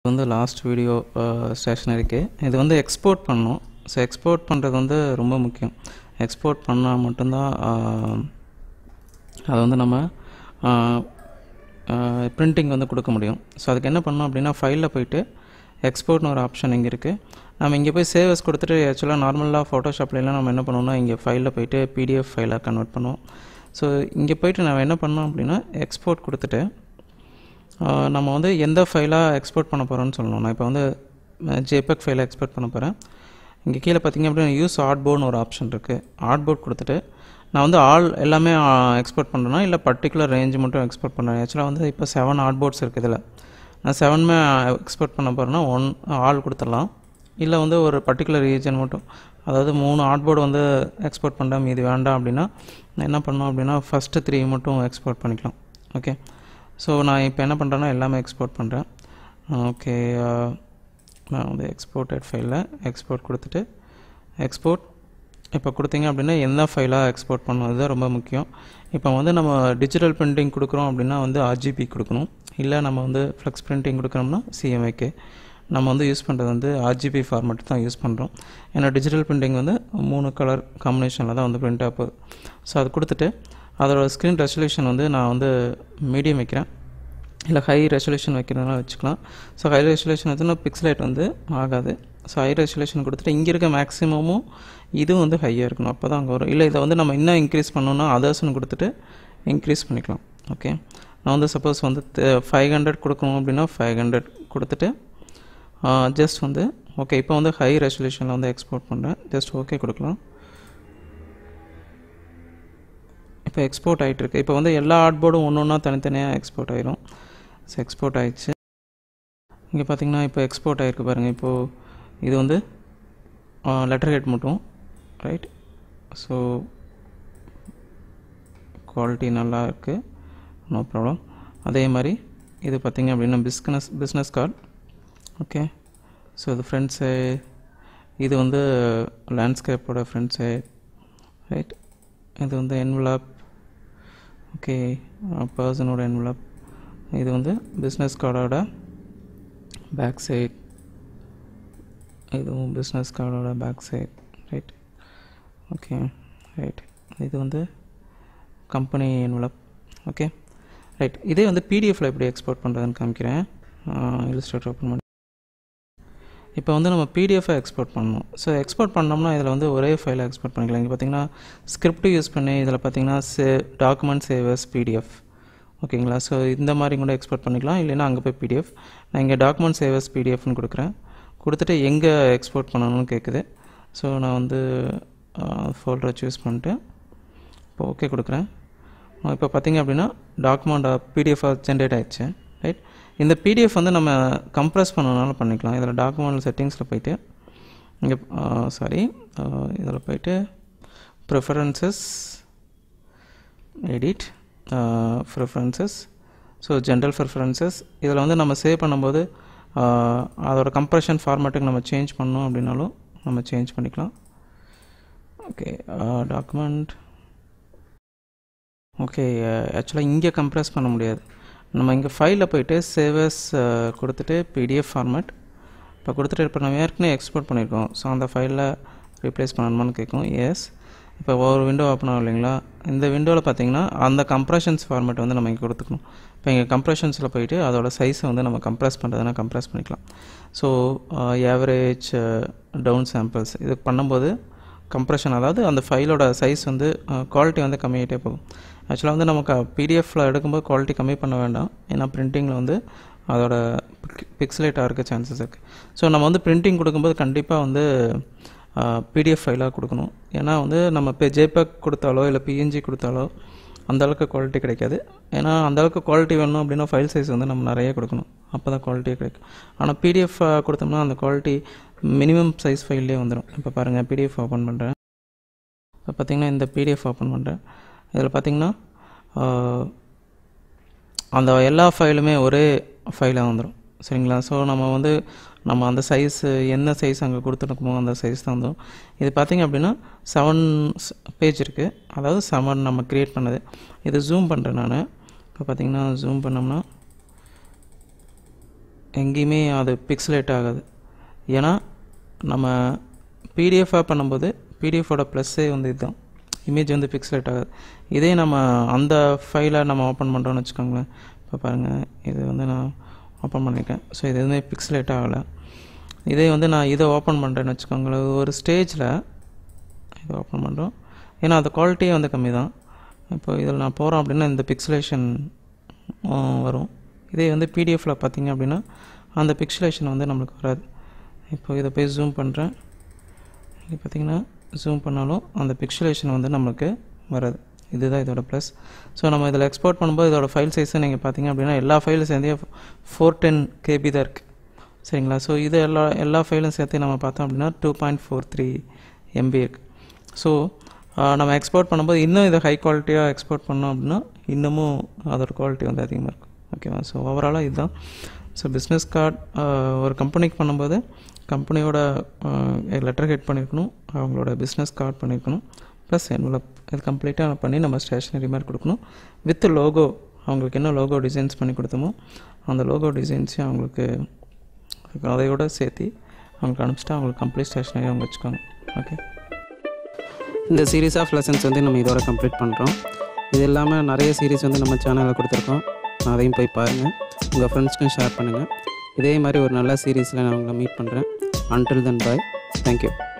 இது வந்து last video ஸ்டேஷனரிக்கு இது வந்து எக்ஸ்போர்ட் பண்ணணும் ஸோ எக்ஸ்போர்ட் பண்ணுறது வந்து ரொம்ப முக்கியம் எக்ஸ்போர்ட் பண்ணால் மட்டும்தான் ஆஹ், அது வந்து நம்ம பிரிண்டிங் வந்து கொடுக்க முடியும் ஸோ அதுக்கு என்ன பண்ணணும் அப்படின்னா ஃபைலில் போயிட்டு எக்ஸ்போர்ட்னு ஒரு ஆப்ஷன் இங்கே இருக்குது நம்ம இங்கே போய் சேவஸ் கொடுத்துட்டு ஆக்சுவலாக நார்மலாக ஃபோட்டோஷாப்லாம் நம்ம என்ன பண்ணுவோம்னா இங்கே ஃபைலில் போயிட்டு பிடிஎஃப் ஃபைலாக கன்வெர்ட் பண்ணுவோம் ஸோ இங்கே போயிட்டு நம்ம என்ன பண்ணோம் அப்படின்னா எக்ஸ்போர்ட் கொடுத்துட்டு ஆஹ் நம்ம வந்து எந்த ஃபைலாக எக்ஸ்போர்ட் பண்ண போகிறோம்னு சொல்லணும் நான் இப்போ வந்து ஜேபெக் ஃபைலை எக்ஸ்போர்ட் பண்ண போகிறேன் இங்கே கீழே பார்த்தீங்க அப்படின்னா யூஸ் ஆர்ட்போர்ட்னு ஒரு ஆப்ஷன் இருக்குது ஆர்ட்போர்ட் கொடுத்துட்டு நான் வந்து ஆல் எல்லாமே எக்ஸ்போர்ட் பண்ணுறேன்னா இல்லை பர்டிகுலர் ரேஞ்ச் மட்டும் எக்ஸ்போர்ட் பண்ணுறேன் ஆக்சுவலாக வந்து இப்போ செவன் ஆர்ட்போர்ட்ஸ் இருக்குது இதில் நான் செவனுமே எக்ஸ்போர்ட் பண்ண போகிறேன்னா ஒன் ஆல் கொடுத்துடலாம் இல்லை வந்து ஒரு பர்டிகுலர் ரீஜன் மட்டும் அதாவது மூணு ஆர்ட்போர்டு வந்து எக்ஸ்போர்ட் பண்ணுறேன் மீதி வேண்டாம் அப்படின்னா நான் என்ன பண்ணோம் அப்படின்னா ஃபஸ்ட்டு த்ரீ மட்டும் எக்ஸ்போர்ட் பண்ணிக்கலாம் ஓகே ஸோ நான் இப்போ என்ன பண்ணுறேன்னா எல்லாமே எக்ஸ்போர்ட் பண்ணுறேன் ஓகே நான் வந்து எக்ஸ்போர்ட்டட் ஃபைலில் எக்ஸ்போர்ட் கொடுத்துட்டு எக்ஸ்போர்ட் இப்போ கொடுத்தீங்க அப்படின்னா எந்த ஃபைலாக எக்ஸ்போர்ட் பண்ணணும் தான் ரொம்ப முக்கியம் இப்போ வந்து நம்ம டிஜிட்டல் பிரிண்டிங் கொடுக்குறோம் அப்படின்னா வந்து ஆர்ஜிபி கொடுக்கணும் இல்லை நம்ம வந்து ஃப்ளெக்ஸ் பிரிண்டிங் கொடுக்குறோம்னா சிஎம்ஐக்கு நம்ம வந்து யூஸ் பண்ணுறது வந்து ஆர்ஜிபி ஃபார்மேட் தான் யூஸ் பண்ணுறோம் ஏன்னா டிஜிட்டல் பிரிண்டிங் வந்து மூணு கலர் காம்பினேஷனில் தான் வந்து பிரிண்ட் ஆக போகுது ஸோ அது கொடுத்துட்டு அதோட ஸ்க்ரீன் ரெசல்யூஷன் வந்து நான் வந்து மீடியம் வைக்கிறேன் இல்லை ஹை ரெசல்யூஷன் வைக்கிறதுனால வச்சுக்கலாம் ஸோ ஹை ரெசல்யூஷன் வச்சுன்னா பிக்சலைட் வந்து ஆகாது ஸோ ஹை ரெசல்யூஷன் கொடுத்துட்டு இங்கே இருக்க மேக்ஸிமமும் இதுவும் வந்து ஹையாக இருக்கணும் அப்போ தான் அங்கே வரும் இல்லை இதை வந்து நம்ம இன்னும் இன்க்ரீஸ் பண்ணோன்னா அதர்ஸ்னு கொடுத்துட்டு இன்க்ரீஸ் பண்ணிக்கலாம் ஓகே நான் வந்து சப்போஸ் வந்து ஃபைவ் ஹண்ட்ரட் கொடுக்கணும் அப்படின்னா ஃபைவ் ஹண்ட்ரட் கொடுத்துட்டு ஜஸ்ட் வந்து ஓகே இப்போ வந்து ஹை ரெசல்யூஷனில் வந்து எக்ஸ்போர்ட் பண்ணுறேன் ஜஸ்ட் ஓகே கொடுக்கலாம் இப்போ எக்ஸ்போர்ட் ஆகிட்டு இருக்கு இப்போ வந்து எல்லா ஆர்ட்போர்டும் ஒன்று ஒன்றா தனித்தனியாக எக்ஸ்போர்ட் ஆயிரும் ஸோ எக்ஸ்போர்ட் ஆயிடுச்சு இங்கே பார்த்தீங்கன்னா இப்போ எக்ஸ்போர்ட் ஆகிருக்கு பாருங்கள் இப்போது இது வந்து லெட்டர் ஹெட் மட்டும் ரைட் ஸோ குவாலிட்டி நல்லா இருக்குது நோ ப்ராப்ளம் அதே மாதிரி இது பார்த்தீங்க அப்படின்னா business business card okay so இது ஃப்ரெண்ட்ஸு இது வந்து லேண்ட்ஸ்கேப்போட ஃப்ரெண்ட்ஸு ரைட் இது வந்து என்வலப் ஓகே பர்சனோட என்வலப் இது வந்து பிஸ்னஸ் கார்டோட பேக் சைட் இதுவும் பிஸ்னஸ் கார்டோட back side right okay right இது வந்து கம்பெனி என்வலப் ஓகே ரைட் இதே வந்து பிடிஎஃப்பில் எப்படி எக்ஸ்போர்ட் பண்ணுறதுன்னு காமிக்கிறேன் இல்லுஸ்ட்ரேட்டர் ஓப்பன் பண்ணி இப்போ வந்து நம்ம பிடிஎஃபை எக்ஸ்போர்ட் பண்ணணும் ஸோ எக்ஸ்போர்ட் பண்ணோம்னா இதில் வந்து ஒரே ஃபைலை எக்ஸ்போர்ட் பண்ணிக்கலாம் இங்கே பார்த்தீங்கன்னா ஸ்கிரிப்ட் யூஸ் பண்ணி இதில் பார்த்தீங்கன்னா சே டாக்குமெண்ட் சேவர்ஸ் பிடிஎஃப் ஓகேங்களா ஸோ இந்த மாதிரி கூட எக்ஸ்போர்ட் பண்ணிக்கலாம் இல்லைன்னா அங்கே போய் பிடிஎஃப் நான் இங்கே டாக்குமெண்ட் சேவர்ஸ் பிடிஎஃப்னு கொடுக்குறேன் கொடுத்துட்டு எங்கே எக்ஸ்போர்ட் பண்ணணும்னு கேட்குது ஸோ நான் வந்து ஃபோல்டரை சூஸ் பண்ணிட்டு இப்போ ஓகே கொடுக்குறேன் இப்போ பார்த்தீங்க அப்படின்னா டாக்குமெண்ட் பிடிஎஃபாக ஜென்ரேட் ஆயிடுச்சு ரைட் இந்த பிடிஎஃப் வந்து நம்ம கம்ப்ரஸ் பண்ணனால பண்ணிக்கலாம் இதில் டாக்குமெண்ட் செட்டிங்ஸில் போயிட்டு இங்கே சாரி இதில் போயிட்டு preferences edit preferences so general preferences இதில் வந்து நம்ம சேவ் பண்ணும்போது அதோட கம்ப்ரெஷன் ஃபார்மேட்டுக்கு நம்ம சேஞ்ச் பண்ணோம் அப்படின்னாலும் நம்ம சேஞ்ச் பண்ணிக்கலாம் ஓகே டாக்குமெண்ட் ஓகே ஆக்சுவலாக இங்கே கம்ப்ரெஸ் பண்ண முடியாது நம்ம இங்கே ஃபைலில் போயிட்டு சேவஸ் கொடுத்துட்டு பிடிஎஃப் ஃபார்மேட் இப்போ கொடுத்துட்டு இப்போ நம்ம ஏற்கனவே எக்ஸ்போர்ட் பண்ணியிருக்கோம் ஸோ அந்த ஃபைலில் ரீப்ளேஸ் பண்ணணுமான்னு கேட்கும் எஸ் இப்போ ஒவ்வொரு விண்டோ ஓப்பன் ஆகும் இல்லைங்களா இந்த விண்டோவில் பார்த்தீங்கன்னா அந்த கம்ப்ரெஷன்ஸ் ஃபார்மேட் வந்து நம்ம இங்கே கொடுத்துக்கணும் இப்போ இங்கே கம்ப்ரெஷன்ஸில் போயிட்டு அதோட சைஸை வந்து நம்ம கம்ப்ரெஸ் பண்ணுறதுனா கம்ப்ரெஸ் பண்ணிக்கலாம் ஸோ ஏவரேஜ் டவுன் சாம்பிள்ஸ் இது பண்ணும்போது கம்ப்ரெஷன் அதாவது அந்த ஃபைலோட சைஸ் வந்து குவாலிட்டி வந்து கம்மியாகிட்டே போகும் ஆக்சுவலாக வந்து நமக்கு பிடிஎஃப்பில் எடுக்கும்போது குவாலிட்டி கம்மி பண்ண வேண்டாம் ஏன்னா பிரிண்டிங்கில் வந்து அதோட பிக்சலேட்டாக இருக்க சான்சஸ் இருக்குது ஸோ நம்ம வந்து பிரிண்டிங் கொடுக்கும்போது கண்டிப்பாக வந்து பிடிஎஃப் ஃபைலாக கொடுக்கணும் ஏன்னா வந்து நம்ம இப்போ ஜேபேக் கொடுத்தாலோ இல்லை பிஎன்ஜி கொடுத்தாலோ அந்தளவுக்கு குவாலிட்டி கிடைக்காது ஏன்னா அந்தளவுக்கு குவாலிட்டி வேணும் அப்படின்னா ஃபைல் சைஸ் வந்து நம்ம நிறைய கொடுக்கணும் அப்போ தான் குவாலிட்டியே கிடைக்கும் ஆனால் பிடிஎஃப் கொடுத்தோம்னா அந்த குவாலிட்டி மினிமம் சைஸ் ஃபைல்லே வந்துடும் இப்போ பாருங்கள் பிடிஎஃப் ஓப்பன் பண்ணுறேன் இப்போ பார்த்தீங்கன்னா இந்த பிடிஎஃப் ஓப்பன் பண்ணுறேன் இதில் பார்த்தீங்கன்னா அந்த எல்லா ஃபைலுமே ஒரே ஃபைலாக வந்துடும் சரிங்களா ஸோ நம்ம வந்து நம்ம அந்த சைஸ் என்ன சைஸ் அங்கே கொடுத்துருக்கோமோ அந்த சைஸ் தான் வந்துடும் இது பார்த்திங்க அப்படின்னா செவன் பேஜ் இருக்குது அதாவது செவன் நம்ம க்ரியேட் பண்ணது இது ஜூம் பண்ணுறேன் நான் இப்போ பார்த்திங்கன்னா ஜூம் பண்ணோம்னா எங்கேயுமே அது பிக்சலேட் ஆகாது ஏன்னா நம்ம பிடிஎஃபாக பண்ணும்போது பிடிஎஃபோட ப்ளஸ்ஸே வந்து இதுதான் இமேஜ் வந்து பிக்சலேட் ஆகாது இதே நம்ம அந்த ஃபைலை நம்ம ஓப்பன் பண்ணுறோன்னு வச்சுக்கோங்களேன் இப்போ பாருங்கள் இது வந்து நான் ஓப்பன் பண்ணியிருக்கேன் ஸோ இது எதுவுமே பிக்சலேட் ஆகலை இதே வந்து நான் இதை ஓப்பன் பண்ணுறேன்னு வச்சுக்கோங்களேன் ஒரு ஸ்டேஜில் இதை ஓப்பன் பண்ணுறோம் ஏன்னா அந்த குவாலிட்டியே வந்து கம்மி தான் இப்போ இதில் நான் போகிறோம் அப்படின்னா இந்த பிக்சலேஷன் வரும் இதே வந்து பிடிஎஃப்பில் பார்த்தீங்க அப்படின்னா அந்த பிக்சலேஷன் வந்து நம்மளுக்கு வராது இப்போ இதை போய் ஜூம் பண்ணுறேன் இது பார்த்திங்கன்னா ஜூம் பண்ணாலும் அந்த பிக்சலேஷன் வந்து நம்மளுக்கு வராது இதுதான் இதோட ப்ளஸ் ஸோ நம்ம இதில் எக்ஸ்போர்ட் பண்ணும்போது இதோட ஃபைல் சைஸை நீங்கள் பார்த்தீங்க அப்படின்னா எல்லா ஃபைலும் சேர்ந்தே ஃபோர் டென் கேபி தான் இருக்குது சரிங்களா ஸோ இது எல்லா எல்லா ஃபைலும் சேர்த்து நம்ம பார்த்தோம் அப்படின்னா two point four three MB இருக்குது ஸோ நம்ம எக்ஸ்போர்ட் பண்ணும்போது இன்னும் இதை ஹை குவாலிட்டியாக எக்ஸ்போர்ட் பண்ணோம் அப்படின்னா இன்னமும் அதோட குவாலிட்டி வந்து அதிகமாக இருக்கும் ஓகேவா ஸோ ஓவராலாக இதுதான் ஸோ பிஸ்னஸ் கார்டு ஒரு கம்பெனிக்கு பண்ணும்போது கம்பெனியோட லெட்டர் ஹெட் பண்ணியிருக்கணும் அவங்களோட பிஸ்னஸ் கார்டு பண்ணியிருக்கணும் ப்ளஸ் என்வலப் இது கம்ப்ளீட்டாக பண்ணி நம்ம ஸ்டேஷ்னரி மாதிரி கொடுக்கணும் வித் லோகோ அவங்களுக்கு என்ன லோகோ டிசைன்ஸ் பண்ணி கொடுத்தோமோ அந்த லோகோ டிசைன்ஸையும் அவங்களுக்கு அதையோட சேர்த்து அவங்களுக்கு அனுப்பிச்சிட்டு அவங்களுக்கு கம்ப்ளீட் ஸ்டேஷ்னரி அவங்க வச்சுக்கோங்க ஓகே இந்த சீரீஸ் ஆஃப் லெசன்ஸ் வந்து நம்ம இதோட கம்ப்ளீட் பண்ணுறோம் இது இல்லாமல் நிறைய சீரீஸ் வந்து நம்ம சேனலில் கொடுத்துருக்கோம் அதையும் போய் பாருங்கள் உங்கள் ஃப்ரெண்ட்ஸ்க்கும் ஷேர் பண்ணுங்கள் இதே மாதிரி ஒரு நல்ல சீரீஸில் நான் உங்களை மீட் பண்ணுறேன் அன்டில் தென் பாய் தேங்க்யூ